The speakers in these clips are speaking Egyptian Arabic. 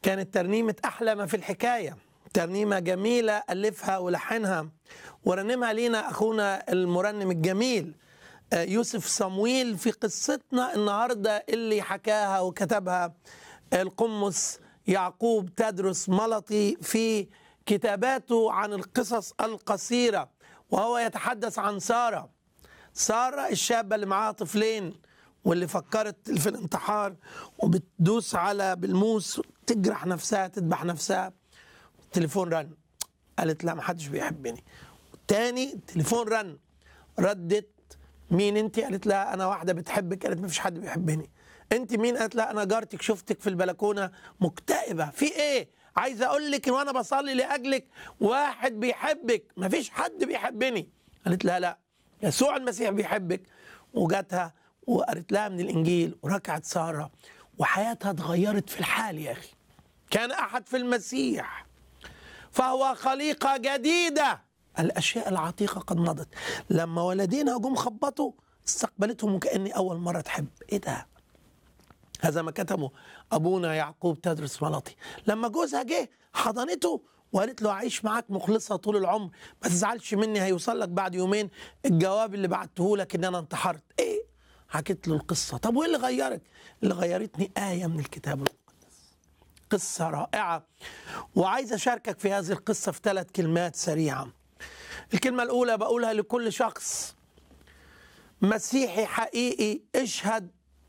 كانت ترنيمة أحلى ما في الحكاية ترنيمة جميلة ألفها ولحنها ورنمها لينا أخونا المرنم الجميل آه، يوسف صمويل في قصتنا النهاردة اللي حكاها وكتبها القمص يعقوب تدرس ملطي في كتاباته عن القصص القصيرة وهو يتحدث عن سارة سارة الشابة اللي معاها طفلين واللي فكرت في الانتحار وبتدوس على بالموس تجرح نفسها تذبح نفسها التليفون رن قالت لا ما حدش بيحبني تاني التليفون رن ردت مين انت قالت لها انا واحده بتحبك قالت ما فيش حد بيحبني انت مين قالت لا انا جارتك شفتك في البلكونه مكتئبه في ايه عايزه اقول لك وانا بصلي لاجلك واحد بيحبك ما فيش حد بيحبني قالت لها لا يسوع المسيح بيحبك وجاتها وقالت لها من الانجيل وركعت ساره وحياتها اتغيرت في الحال يا اخي كان احد في المسيح فهو خليقه جديده الاشياء العتيقه قد مضت لما ولدينا جم خبطوا استقبلتهم وكاني اول مره تحب ايه ده هذا ما كتبه ابونا يعقوب تدرس ملطي لما جوزها جه حضنته وقالت له اعيش معاك مخلصه طول العمر ما تزعلش مني هيوصل لك بعد يومين الجواب اللي بعته لك ان انا انتحرت ايه حكيت له القصه طب وايه اللي غيرك اللي غيرتني ايه من الكتاب المقدس قصه رائعه وعايز اشاركك في هذه القصه في ثلاث كلمات سريعه الكلمه الاولى بقولها لكل شخص مسيحي حقيقي اشهد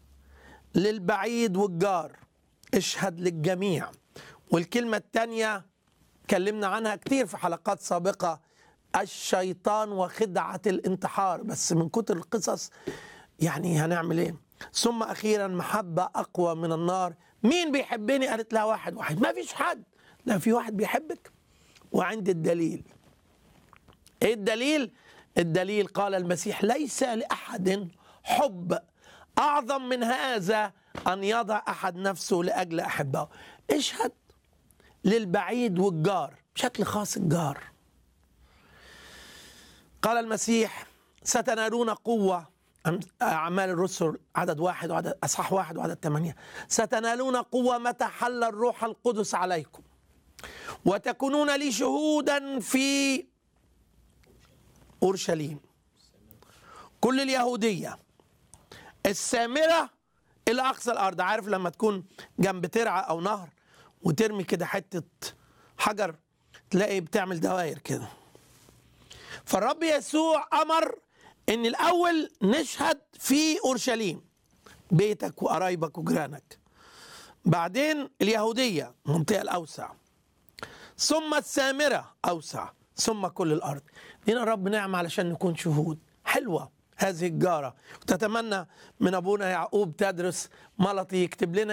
للبعيد والجار اشهد للجميع والكلمة الثانية اتكلمنا عنها كتير في حلقات سابقة الشيطان وخدعة الانتحار بس من كتر القصص يعني هنعمل ايه ثم اخيرا محبة اقوى من النار مين بيحبني قالت لها واحد واحد ما فيش حد لا في واحد بيحبك وعند الدليل ايه الدليل الدليل قال المسيح ليس لاحد حب اعظم من هذا ان يضع احد نفسه لاجل احبه اشهد للبعيد والجار بشكل خاص الجار قال المسيح ستنالون قوة أعمال الرسل عدد واحد وعدد أصحاح واحد وعدد ثمانية ستنالون قوة متى حل الروح القدس عليكم وتكونون لي شهودا في أورشليم كل اليهودية السامرة إلى أقصى الأرض عارف لما تكون جنب ترعة أو نهر وترمي كده حتة حجر تلاقي بتعمل دوائر كده فالرب يسوع أمر إن الأول نشهد في أورشليم بيتك وقرايبك وجيرانك بعدين اليهودية المنطقة الأوسع ثم السامرة أوسع ثم كل الأرض لنا الرب نعم علشان نكون شهود حلوة هذه الجارة تتمنى من أبونا يعقوب تدرس ملطي يكتب لنا